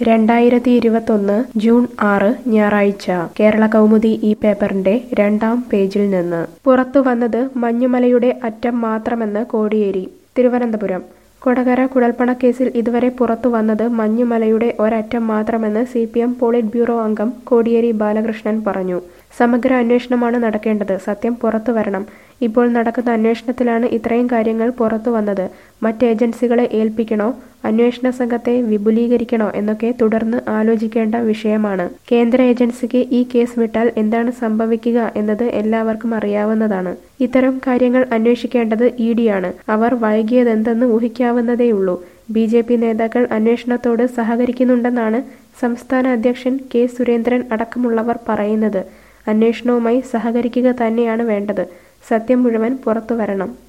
രണ്ടായിരത്തി ഇരുപത്തൊന്ന് ജൂൺ ആറ് ഞായറാഴ്ച കേരള കൗമുദി ഈ പേപ്പറിന്റെ രണ്ടാം പേജിൽ നിന്ന് പുറത്തു വന്നത് മഞ്ഞുമലയുടെ അറ്റം മാത്രമെന്ന് കോടിയേരി തിരുവനന്തപുരം കൊടകര കുഴൽപ്പണക്കേസിൽ ഇതുവരെ പുറത്തു വന്നത് മഞ്ഞുമലയുടെ ഒരറ്റം മാത്രമെന്ന് C P M politburo അംഗം കോടിയേരി ബാലകൃഷ്ണൻ പറഞ്ഞു സമഗ്ര അന്വേഷണമാണ് നടക്കേണ്ടത് സത്യം പുറത്തു വരണം ഇപ്പോൾ നടക്കുന്ന അന്വേഷണത്തിലാണ് ഇത്രയും കാര്യങ്ങൾ പുറത്തു വന്നത് മറ്റ് ഏജൻസികളെ ഏൽപ്പിക്കണോ അന്വേഷണ സംഘത്തെ വിപുലീകരിക്കണോ എന്നൊക്കെ തുടർന്ന് ആലോചിക്കേണ്ട വിഷയമാണ് കേന്ദ്ര ഏജൻസിക്ക് ഈ കേസ് വിട്ടാൽ എന്താണ് സംഭവിക്കുക എന്നത് എല്ലാവർക്കും അറിയാവുന്നതാണ് ഇത്തരം കാര്യങ്ങൾ അന്വേഷിക്കേണ്ടത് ഇ ഡിയാണ് അവർ വൈകിയതെന്തെന്ന് ഊഹിക്കാവുന്നതേയുള്ളൂ ബി ജെ പി നേതാക്കൾ അന്വേഷണത്തോട് സഹകരിക്കുന്നുണ്ടെന്നാണ് സംസ്ഥാന അധ്യക്ഷൻ കെ സുരേന്ദ്രൻ അടക്കമുള്ളവർ പറയുന്നത് അന്വേഷണവുമായി സഹകരിക്കുക തന്നെയാണ് വേണ്ടത് സത്യം മുഴുവൻ പുറത്തു വരണം